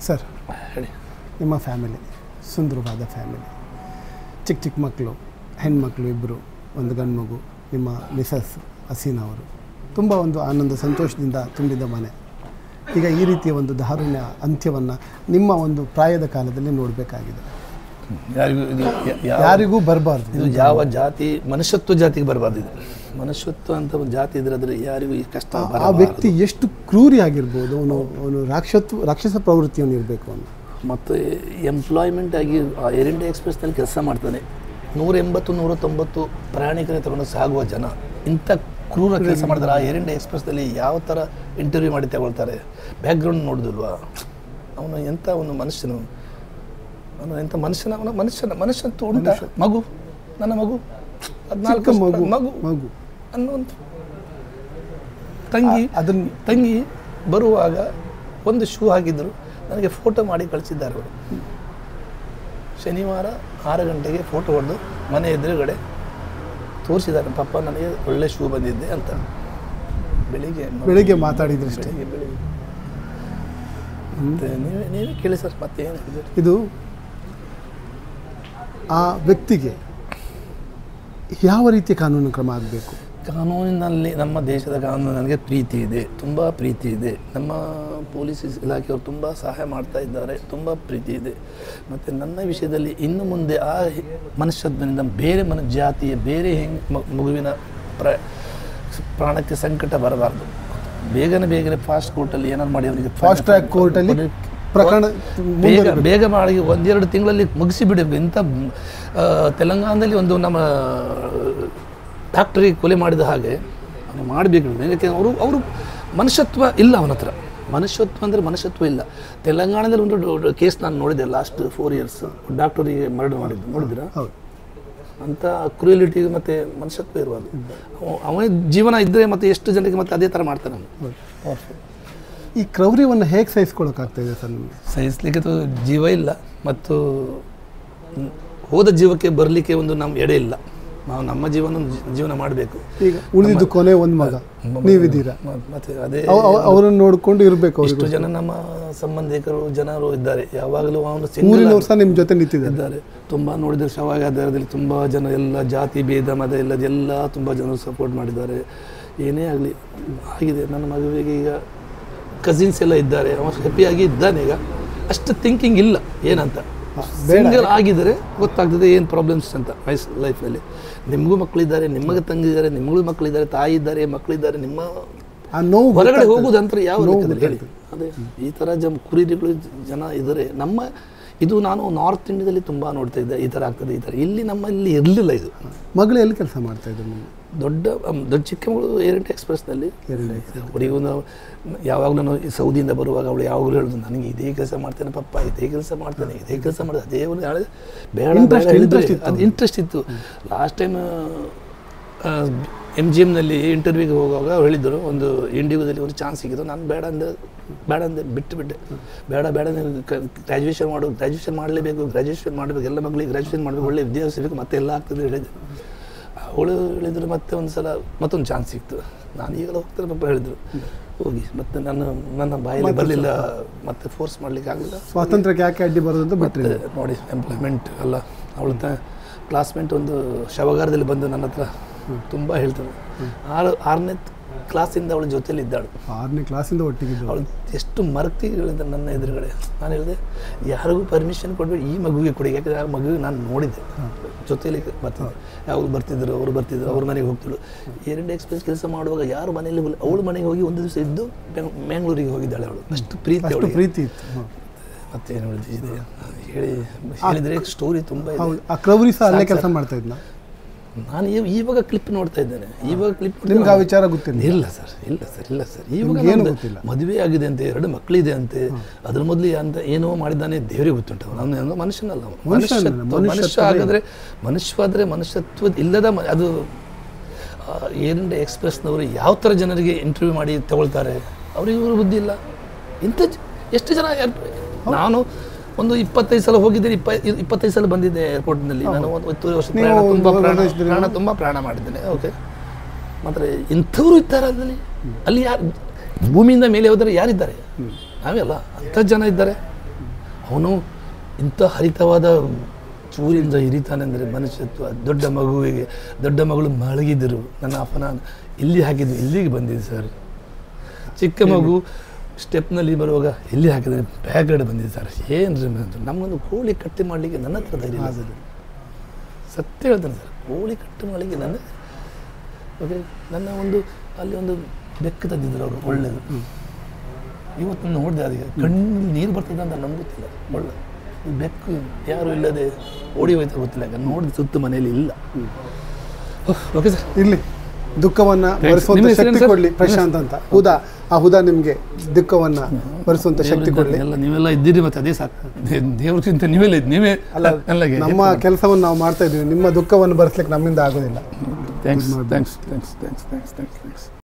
Sir ಹೇಳಿ ನಿಮ್ಮ family ಸುಂದರವಾದ ಫ್ಯಾಮಿಲಿ ಚಿಕ್ಕ ಚಿಕ್ಕ ಮಕ್ಕಳು ಹೆಣ್ಮಕ್ಳು ಇಬ್ಬರು ಒಂದು ಗಂಡು ಮಗು ನಿಮ್ಮ ಮಿಸಸ್ ಹಸೀನಾ ಅವರು ತುಂಬ ಒಂದು ಆನಂದ ಸಂತೋಷದಿಂದ ತುಂಬಿದ ಮನೆ ಈಗ ಈ ರೀತಿಯ ಒಂದು ದಾರುಣ್ಯ ಅಂತ್ಯವನ್ನು ನಿಮ್ಮ ಒಂದು ಪ್ರಾಯದ ಕಾಲದಲ್ಲಿ ನೋಡಬೇಕಾಗಿದೆ ಯಾರಿಗೂ ಇದು ಯ- ಯಾವ- ಯಾರಿಗೂ ಬರಬಾರ್ದು ಇದು ಯಾವ ಜಾತಿ ಮನುಷ್ಯತ್ವ ಜಾತಿಗೆ ಬರಬಾರ್ದು ಇದು ಮನುಷ್ಯತ್ವ ಅಂತ ಒಂದು ಜಾತಿ ಇದ್ರೆ ಅದ್ರ ಯಾರಿಗೂ ಈ ಕಷ್ಟ ಆ ಬರಬಾರದು. ವ್ಯಕ್ತಿ ಎಷ್ಟು ಕ್ರೂರಿ ಆಗಿರ್ಬೋದು ಅವನು ಅವನು ರಾಕ್ಷತ್ವ ರಾಕ್ಷಸ ಪ್ರವೃತ್ತಿಯವನು ಇರಬೇಕು ಅವನು ಮತ್ತು ಎಂಪ್ಲಾಯ್ಮೆಂಟ್ ಆಗಿ ಆ ಏರ್ ಇಂಡಿಯಾ ಎಕ್ಸ್ಪ್ರೆಸ್ನಲ್ಲಿ ಕೆಲಸ ಮಾಡ್ತಾನೆ ನೂರ ಎಂಬತ್ತು ನೂರ ತೊಂಬತ್ತು ಪ್ರಯಾಣಿಕರೇ ತಗೊಂಡು ಸಾಗುವ ಜನ ಇಂಥ ಕ್ರೂರ ಕೆಲಸ ಮಾಡಿದ್ರೆ ಆ ಏರ್ ಇಂಡಿಯಾ ಎಕ್ಸ್ಪ್ರೆಸ್ನಲ್ಲಿ ಯಾವ ಥರ ಇಂಟರ್ವ್ಯೂ ಮಾಡಿ ತಗೊಳ್ತಾರೆ ಬ್ಯಾಕ್ಗ್ರೌಂಡ್ ನೋಡಿದಿಲ್ವಾ ಅವನು ಎಂಥ ಒಂದು ಮನುಷ್ಯನು ಅವನು ಎಂಥ ಮನುಷ್ಯನ ಅವನ ಮನುಷ್ಯನ ಮನುಷ್ಯತ್ವ ಉಂಟ ಮಗು ನನ್ನ ಮಗು ಹದಿನಾಲ್ಕು ಚಿಕ್ಕ ವರ್ಷದ ಮಗು ಮಗು ಮಗು ಅನ್ನುವಂಥ ತಂಗಿ ಅದನ್ನು ತಂಗಿ ಬರುವಾಗ ಒಂದು ಶೂ ಹಾಕಿದ್ರು ನನಗೆ ಫೋಟೋ ಮಾಡಿ ಕಳಿಸಿದ್ದಾರೆ ಅವರು ಶನಿವಾರ ಆರು ಗಂಟೆಗೆ ಫೋಟೋ ಹೊಡೆದು ಮನೆ ಎದುರುಗಡೆ ತೋರಿಸಿದ್ದಾರೆ ಪಪ್ಪ ನನಗೆ ಒಳ್ಳೆ ಶೂ ಬಂದಿದ್ದೆ ಅಂತ ಬೆಳಿಗ್ಗೆ ಬೆಳಿಗ್ಗೆ ಮಾತಾಡಿದ್ರಷ್ಟೇ ಬೆಳಿಗ್ಗೆ ಬೆಳಿಗ್ಗೆ ಮತ್ತೆ ನೀವೇ ನೀವೇ ಕೇಳಿ ಸರ್ ಮತ್ತೆ ಏನು ಹೇಳಿದ್ರು ಇದು ಆ ವ್ಯಕ್ತಿಗೆ ಯಾವ ರೀತಿಯ ಕಾನೂನು ಕ್ರಮ ಆಗಬೇಕು ಕಾನೂನಿನಲ್ಲಿ ನಮ್ಮ ದೇಶದ ಕಾನೂನು ನನಗೆ ಪ್ರೀತಿ ಇದೆ ತುಂಬ ಪ್ರೀತಿ ಇದೆ ನಮ್ಮ ಪೊಲೀಸ್ ಇಲಾಖೆಯವರು ತುಂಬ ಸಹಾಯ ಮಾಡ್ತಾ ಇದ್ದಾರೆ ತುಂಬ ಪ್ರೀತಿ ಇದೆ ಮತ್ತು ನನ್ನ ವಿಷಯದಲ್ಲಿ ಇನ್ನು ಮುಂದೆ ಆ ಹಿ- ಮನುಷ್ಯತ್ವದಿಂದ ಬೇರೆ ಮನ ಜಾತಿಯ ಬೇರೆ ಹೆಂಗ್ ಮ- ಮಗುವಿನ ಪ್ರ ಪ್ರಾಣಕ್ಕೆ ಸಂಕಟ ಬರಬಾರ್ದು ಬೇಗನೆ ಬೇಗನೆ ಫಾಸ್ಟ್ ಕೋರ್ಟಲ್ಲಿ ಏನಾದ್ರು ಮಾಡಿ ಅವನಿಗೆ ಫಾಸ್ಟ್ ಟ್ರ್ಯಾಕ್ ಕೋರ್ಟಲ್ಲಿ ಪ್ರಕರಣ ಬೇಗ ಬೇಗ ಮಾಡಿ ಒಂದೆರಡು ತಿಂಗಳಲ್ಲಿ ಮುಗಿಸಿ ಬಿಡಬೇಕು ಇಂಥ ಆ, ತೆಲಂಗಾಣದಲ್ಲಿ ಒಂದು ನಮ್ಮ ಡಾಕ್ಟರಿಗೆ ಕೊಲೆ ಮಾಡಿದ ಹಾಗೆ ಅವನು ಮಾಡಬೇಕು ಯಾಕೆ ಅವರು ಅವರು ಮನುಷ್ಯತ್ವ ಇಲ್ಲ ಅವನ ಹತ್ರ ಮನುಷ್ಯತ್ವ ಅಂದರೆ ಮನುಷ್ಯತ್ವ ಇಲ್ಲ ತೆಲಂಗಾಣದಲ್ಲಿ ಒಂದು ಕೇಸ್ ನಾನು ನೋಡಿದೆ ಲಾಸ್ಟ್ ಫೋರ್ ಇಯರ್ಸ್ ಡಾಕ್ಟರಿಗೆ ಮರ್ಡರ್ ಮಾಡಿದ್ದು ನೋಡಿದ್ದೀರಾ ಹೌದು ಅಂತ ಕ್ರೂಯಲಿಟಿ ಮತ್ತು ಮನುಷ್ಯತ್ವ ಇರುವುದು ಅವನ ಜೀವನ ಇದ್ದರೆ ಮತ್ತು ಎಷ್ಟು ಜನರಿಗೆ ಮತ್ತೆ ಅದೇ ಥರ ಮಾಡ್ತಾನೆ ಅವನು ಈ ಕ್ರೌರ್ಯವನ್ನು ಹೇಗೆ ಸಹಿಸ್ಕೊಳ್ಳೋಕ್ಕಾಗ್ತಾ ಇದೆ ಸರ್ ನಿಮಗೆ ಸಹಿಸಲಿಕ್ಕೆ ತು- ಜೀವ ಇಲ್ಲ ಮತ್ತು ಮ್, ಹೋದ ಜೀವಕ್ಕೆ ಬರಲಿಕ್ಕೆ ಒಂದು ನಮ್ಮ ಎಡೆ ಇಲ್ಲ ನಾವು ನಮ್ಮ ಜೀವನ ಜೀ- ಜೀವನ ಮಾಡಬೇಕು ಈಗ ಉಳಿದಿದ್ದು ಕೊನೆ ಒಂದು ಮಗ ನೀವಿದ್ದೀರಾ ಮತ್ತು ಅದೇ ಅವ- ಅವ- ಅವರನ್ನು ನೋಡಿಕೊಂಡು ಇರಬೇಕು ಅವ್ರಿಗೆ ಇಷ್ಟು ಜನ ನಮ್ಮ ಸಂಬಂಧಿಕರು ಜನರು ಇದ್ದಾರೆ ಯಾವಾಗಲೂ ಅವನು ಸಿಂಗಲ್ ಊರಿನವ್ರು ಸಹ ನಿಮ್ಮ ಜೊತೆ ನಿಂತಿದ್ದಾರೆ ಇದ್ದಾರೆ ತುಂಬ ನೋಡಿದರೆ ಶವಾಗ ಆಧಾರದಲ್ಲಿ ತುಂಬ ಜನ ಎಲ್ಲ ಜಾತಿ ಭೇದ ಮತ ಎಲ್ಲ ಎಲ್ಲ ತುಂಬ ಜನರು ಸಪೋರ್ಟ್ ಮಾಡಿದ್ದಾರೆ ಏನೇ ಆಗಲಿ ಆಗಿದೆ ನನ್ನ ಮಗುವಿಗೆ ಈಗ ಕಸಿನ್ಸ್ ಎಲ್ಲ ಇದ್ದಾರೆ ಅವ ಹ್ಯಾಪಿಯಾಗಿ ಇದ್ದಾನೆ ಈಗ ಅಷ್ಟು ಥಿಂಕಿಂಗ್ ಇಲ್ಲ ಏನಂತ ಸಿಂಗಲ್ ಆಗಿದರೆ ಗೊತ್ತಾಗ್ತದೆ ಏನು ಪ್ರಾಬ್ಲಮ್ಸ್ ಅಂತ ವಯಸ್ ಲೈಫಲ್ಲಿ ನಿಮಗೂ ಮಕ್ಕಳಿದ್ದಾರೆ ನಿಮಗೆ ತಂಗಿದ್ದಾರೆ ನಿಮಗೂ ಮಕ್ಕಳಿದ್ದಾರೆ ತಾಯಿ ಇದ್ದಾರೆ ಮಕ್ಕಳಿದ್ದಾರೆ ನಿಮ್ಮ ಆ ನೋವು ಹೊರಗಡೆ ಹೋಗುದಂತ ಯಾವ ಲೆಕ್ಕದಲ್ಲಿ ಹೇಳಿ ಅದೇ ಈ ಥರ ಜನ ಕುರಿಗಳು ಜನ ಇದ್ದಾರೆ ನಮ್ಮ ಇದು ನಾನು ನಾರ್ತ್ ಇಂಡಿಯಾದಲ್ಲಿ ತುಂಬ ನೋಡ್ತಾ ಇದ್ದೆ ಈ ಥರ ಆಗ್ತದೆ ಈ ಥರ ಇಲ್ಲಿ ನಮ್ಮಲ್ಲಿ ಇರಲಿಲ್ಲ ಇದು ಮಗಳು ಎಲ್ಲಿ ಕೆಲಸ ಮಾಡ್ತಾ ಇದ್ರು ನಿಮ್ಮ ದೊಡ್ಡ ಅಮ್, ದೊಡ್ಡ ಚಿಕ್ಕಮಗಳೂರು ಏರ್ ಇಂಡಿಯಾ ಎಕ್ಸ್ಪ್ರೆಸ್ನಲ್ಲಿ ಅವಳಿಗೂ ನಾವು ಯಾವಾಗಲೂ ನಾವು ಈ ಸೌದಿಯಿಂದ ಬರುವಾಗ ಅವಳು ಯಾವಾಗಲೂ ಹೇಳೋದು ನನಗೆ ಇದೇ ಕೆಲಸ ಮಾಡ್ತೇನೆ ಪಪ್ಪ ಇದೇ ಕೆಲಸ ಮಾಡ್ತೇನೆ ಇದೇ ಕೆಲಸ ಮಾಡಿದೆ ಅದೇ ಒಂದು ಹೇಳಿದೆ ಬೇಡ ಬೇಡ ಹೇಳಿದ್ರೆ ಅದು ಇಂಟ್ರೆಸ್ಟ್ ಇತ್ತು ಲಾಸ್ಟ್ ಟೈಮ್ ಎಮ್ ಜಿ ಎಮ್ನಲ್ಲಿ ಇಂಟರ್ವ್ಯೂಗೆ ಹೋಗುವಾಗ ಅವ್ರು ಹೇಳಿದ್ದರು ಒಂದು ಇಂಡಿವಿಜುವಲಿ ಒಂದು ಚಾನ್ಸ್ ಸಿಕ್ಕಿದ್ದು ನಾನು ಬೇಡ ಅಂದೆ ಬೇಡ ಅಂದೆ ಬಿಟ್ಟು ಬಿಟ್ಟೆ ಬೇಡ ಬೇಡ ಗ್ರ್ಯಾಜುಯೇಷನ್ ಮಾಡು ಗ್ರ್ಯಾಜುಯೇಷನ್ ಮಾಡಲೇಬೇಕು ಗ್ರ್ಯಾಜುಯೇಷನ್ ಮಾಡಬೇಕು ಎಲ್ಲ ಮಗಳಿಗೆ ಗ್ರ್ಯಾಜುಯೇಷನ್ ಮಾಡಬೇಕು ಒಳ್ಳೆ ವಿದ್ಯಾಭ್ಯಾಸ ಸಿಗಬೇಕು ಮತ್ತೆ ಎಲ್ಲ ಆಗ್ತದೆ ಹೇಳಿದೆ ಅವಳು ಹೇಳಿದ್ರು ಮತ್ತೆ ಒಂದು ಸಲ ಮತ್ತೊಂದು ಚಾನ್ಸ್ ಸಿಕ್ತು ನಾನು ಈಗಲೂ ಹೋಗ್ತಾರೆ ಪಾಪ ಹೇಳಿದ್ರು ಹೋಗಿ ಮತ್ತೆ ನನ್ನ ನನ್ನ ಬಾಯಲ್ಲಿ ಬರಲಿಲ್ಲ ಮತ್ತೆ ಫೋರ್ಸ್ ಮಾಡ್ಲಿಕ್ಕೆ ಆಗಲಿಲ್ಲ ಸ್ವಾತಂತ್ರ್ಯಕ್ಕೆ ಯಾಕೆ ಅಡ್ಡಿ ಬರೋದು ಅಂತ ಬಿಟ್ರಿ ಮತ್ತೆ ನೋಡಿ ಎಂಪ್ಲಾಯ್ಮೆಂಟ್ ಅಲ್ಲ ಅವಳ ತ ಕ್ಲಾಸ್ಮೇಟ್ ಒಂದು ಶವಗಾರದಲ್ಲಿ ಬಂದು ನನ್ನ ಹತ್ರ ತುಂಬ ಹೇಳ್ತಾಳೆ ಆರು ಆರನೇ ಕ್ಲಾಸಿಂದ ಅವಳ ಜೊತೆಲಿ ಇದ್ದಾಳು ಆರನೇ ಕ್ಲಾಸಿಂದ ಒಟ್ಟಿಗಿದ್ದು ಅವಳು ಎಷ್ಟು ಮರ್ತಿ ಹೇಳಿದ ನನ್ನ ಎದುರುಗಡೆ ನಾನು ಹೇಳಿದೆ ಯಾರಿಗೂ ಪರ್ಮಿಷನ್ ಕೊಡಬೇಡಿ ಈ ಮಗುವಿಗೆ ಕೊಡಿ ಯಾಕಂದರೆ ಆ ಮಗುವಿಗೆ ನಾನು ನೋಡಿದ್ದೆ ಜೊತೆಯಲ್ಲಿ ಬರ್ತಿದ್ದೆ ಯಾವಾಗ ಬರ್ತಿದ್ರು ಅವರು ಬರ್ತಿದ್ರು ಅವ್ರ ಮನೆಗೆ ಹೋಗ್ತಿದ್ರು ಏರ್ ಇಂಡಿಯಾ ಎಕ್ಸ್ಪ್ರೆಸ್ ಕೆಲಸ ಮಾಡುವಾಗ ಯಾರು ಮನೆಯಲ್ಲಿ ಹೋಗಲಿ ಅವಳ ಮನೆಗೆ ಹೋಗಿ ಒಂದು ದಿವಸ ಇದ್ದು ಬೆಂಗ್- ಮ್ಯಾಂಗ್ಳೂರಿಗೆ ಹೋಗಿದ್ದಾಳೆ ಅವಳು ಅಷ್ಟು ಪ್ರೀತಿ ಅಷ್ಟು ಅವಳಿಗೆ ಪ್ರೀತಿ ಇತ್ತು ಹ. ಮತ್ತೇನು ಹೇಳಿದೆ ಹೇಳಿ ಹೇಳಿದರೆ ಸ್ಟೋರಿ ತುಂಬ ಇದೆ ಹೌದು ಆ ಕ್ರೌರಿ ಸಹ ಅಲ್ಲೇ ಕೆಲಸ ಮಾಡ್ತಾ ಇದ್ನ ನಾನು ಇವ- ಇವಾಗ ಕ್ಲಿಪ್ ನೋಡ್ತಾ ಇದ್ದೇನೆ ಇವಾಗ ಕ್ಲಿಪ್ ನಿಮ್ಗೆ ಆ ವಿಚಾರ ಗೊತ್ತಿಲ್ಲ ಇಲ್ಲ ಸರ್ ಇಲ್ಲ ಸರ್ ಇಲ್ಲ ಸರ್ ಇವಾಗ ನಿಮ್ಗೆ ಏನು ನಮ್ದು ಗೊತ್ತಿಲ್ಲ? ಮದುವೆ ಆಗಿದೆ ಅಂತೆ ಎರಡು ಮಕ್ಕಳಿದೆ ಅಂತೆ ಅದ್ರ ಮೊದಲು ಅಂತ ಏನೋ ಮಾಡಿದ್ದಾನೆ ದೇವರಿಗೆ ಗೊತ್ತುಂಟು ಅವನು ಅವನು ಮನುಷ್ಯನಲ್ಲ ಅವನು. ಮನುಷ್ಯ ಅಲ್ಲ, ಮನುಷ್ಯತ್ವ ಮನುಷ್ಯ ಆಗಿದ್ರೆ ಮನುಷ್ಯವಾದರೆ ಮನುಷ್ಯತ್ವ ಇಲ್ಲದ ಮ- ಅದು ಏರ್ ಇಂಡಿಯಾ ಎಕ್ಸ್ಪ್ರೆಸ್ನವರು ಯಾವ ಥರ ಜನರಿಗೆ ಇಂಟರ್ವ್ಯೂ ಮಾಡಿ ತಗೊಳ್ತಾರೆ ಅವ್ರಿಗೆ ಇವರು ಬುದ್ಧಿ ಇಲ್ಲ ಇಂಥ ಜ- ಎಷ್ಟು ಜನ ಯಾರ್- ನಾನು ಒಂದು ಇಪ್ಪತ್ತೈದು ಸಲ ಹೋಗಿದ್ದೇನೆ ಇಪ್ಪ ಇಪ್ಪತ್ತೈದು ಸಲ ಬಂದಿದ್ದೆ ಏರ್ಪೋರ್ಟ್ನಲ್ಲಿ ನಾನು ಒಂದು ಹತ್ತು ವರ್ಷ ಪ್ರಯಾಣ ನೀವು ತುಂಬ ಪ್ರಾಣ ಹೊರಡಿಸಿದ್ರಿ. ಪ್ರಾಣ ತುಂಬ ಪ್ರಯಾಣ ಮಾಡಿದ್ದೇನೆ ಓಕೆ ಮಾತ್ರ ಇಂಥವ್ರು ಇದ್ದಾರೆ ಅಲ್ಲಿ ಅಲ್ಲಿ ಯಾರು ಭೂಮಿಯಿಂದ ಮೇಲೆ ಹೋದರೆ ಯಾರಿದ್ದಾರೆ ನಾವೇ ಅಲ್ಲ ಅಂಥ ಜನ ಇದ್ದಾರೆ ಅವನು ಇಂಥ ಹರಿತವಾದ ಚೂರಿಂದ ಹಿರಿತಾನೆ ಅಂದರೆ ಮನುಷ್ಯತ್ವ ದೊಡ್ಡ ಮಗುವಿಗೆ ದೊಡ್ಡ ಮಗಳು ಮಲಗಿದ್ದರು ನನ್ನ ಅಪ್ಪನ ಎಲ್ಲಿ ಹಾಕಿದ್ದು ಇಲ್ಲಿಗೆ ಬಂದಿದೆ ಸರ್ ಚಿಕ್ಕ ಮಗು ಸ್ಟೆಪ್ನಲ್ಲಿ ಬರುವಾಗ ಎಲ್ಲಿ ಹಾಕಿದ್ರೆ ಬ್ಯಾಗ್ಗಡೆ ಬಂದಿದೆ ಸರ್ ಏನು ರೀ ನಮಗೊಂದು ಕೋಳಿ ಕಟ್ಟಿ ಮಾಡಲಿಕ್ಕೆ ನನ್ನ ಹತ್ರ ಧೈರ್ಯ ಇಲ್ಲ ಸರ್. ಸತ್ಯ ಹೇಳ್ತೇನೆ ಸರ್ ಕೋಳಿ ಕಟ್ಟು ಮಾಡಲಿಕ್ಕೆ ನನ್ನ ಓಕೆ ನನ್ನ ಒಂದು ಅಲ್ಲಿ ಒಂದು ಬೆಕ್ಕು ತಂದಿದ್ರು ಅವರು ಒಳ್ಳೇದು ಇವತ್ತು ನಾನು ನೋಡಿದೆ ಅದಕ್ಕೆ ಕಣ್ಣಲ್ಲಿ ನೀರು ಬರ್ತದೆ ಅಂತ ನಮ್ಗೆ ಗೊತ್ತಿಲ್ಲ ಒಳ್ಳೆ ಈ ಬೆಕ್ಕು ಯಾರು ಇಲ್ಲದೆ ಓಡಿ ಹೋಯ್ತಾ ಗೊತ್ತಿಲ್ಲ ಯಾಕಂದ್ರೆ ನೋಡಿದ ಸುತ್ತ ಮನೆಯಲ್ಲಿ ಇಲ್ಲ ಓಕೆ ಸರ್ ಇರ್ಲಿ ದುಃಖವನ್ನ ಭರಿಸುವಂತ ನಿಮ್ಮ ಹೆಸರೇನು ಶಕ್ತಿ ಸರ್? ಕೊಡ್ಲಿ ಪ್ರಶಾಂತ್ ಅಂತ ಹುದಾ ಆ ಹುದಾ ನಿಮ್ಗೆ ದುಃಖವನ್ನ ಭರಿಸುವಂತ ಶಕ್ತಿ ಕೊಡ್ಲಿ ಎಲ್ಲ ನೀವೆಲ್ಲ ಇದ್ದೀರಿ ಮತ್ತೆ ಅದೇ ಸಾಕು ದೇ- ದೇವ್ರಿಗಿಂತ ನೀವೆಲ್ಲ ಇದ್ದು ನೀವೇ ಅಲ್ಲ ಎಲ್ಲಗೆ ನಮ್ಮ ಕೆಲಸವನ್ನು ನಾವು ಮಾಡ್ತಾ ಇದೀವಿ ನಿಮ್ಮ ದುಃಖವನ್ನು ಭರಿಸ್ಲಿಕ್ಕೆ ನಮ್ಮಿಂದ ಆಗೋದಿಲ್ಲ thanks thanks thanks thanks thanks thanks thanks